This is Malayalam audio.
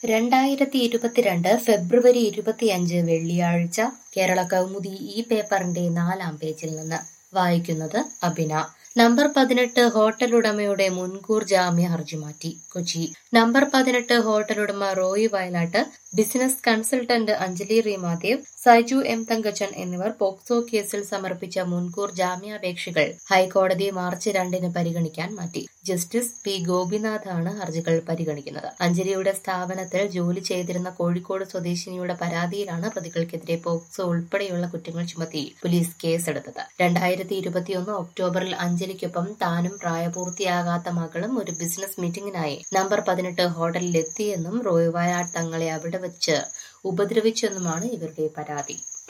രണ്ടായിരത്തി ഇരുപത്തിരണ്ട് ഫെബ്രുവരി ഇരുപത്തിയഞ്ച് വെള്ളിയാഴ്ച കേരള കൗമുദി ഈ പേപ്പറിന്റെ നാലാം പേജിൽ നിന്ന് വായിക്കുന്നത് അബിന നമ്പർ പതിനെട്ട് ഹോട്ടലുടമയുടെ മുൻകൂർ ജാമ്യ ഹർജി മാറ്റി കൊച്ചി നമ്പർ പതിനെട്ട് ഹോട്ടലുടമ Roy Vayalat business consultant Anjali Reemadev Saiju M Thankachan എന്നിവർ പോക്സോ കേസിൽ സമർപ്പിച്ച മുൻകൂർ ജാമ്യാപേക്ഷകൾ ഹൈക്കോടതി മാർച്ച് രണ്ടിന് പരിഗണിക്കാൻ മാറ്റി ജസ്റ്റിസ് പി ഗോപിനാഥാണ് ഹർജികൾ പരിഗണിക്കുന്നത് അഞ്ജലിയുടെ സ്ഥാപനത്തിൽ ജോലി ചെയ്തിരുന്ന കോഴിക്കോട് സ്വദേശിനിയുടെ പരാതിയിലാണ് പ്രതികൾക്കെതിരെ പോക്സോ ഉൾപ്പെടെയുള്ള കുറ്റങ്ങൾ ചുമത്തി പോലീസ് കേസെടുത്തത് രണ്ടായിരത്തി ഇരുപത്തിയൊന്ന് ഒക്ടോബറിൽ അഞ്ജലിക്കൊപ്പം താനും പ്രായപൂർത്തിയാകാത്ത മകളും ഒരു ബിസിനസ് മീറ്റിംഗിനായി നമ്പർ പതിനെട്ട് ഹോട്ടലിൽ എത്തിയെന്നും റോയ് വയനാട് തങ്ങളെ അവിടെ വെച്ച് ഉപദ്രവിച്ചെന്നുമാണ് ഇവരുടെ പരാതി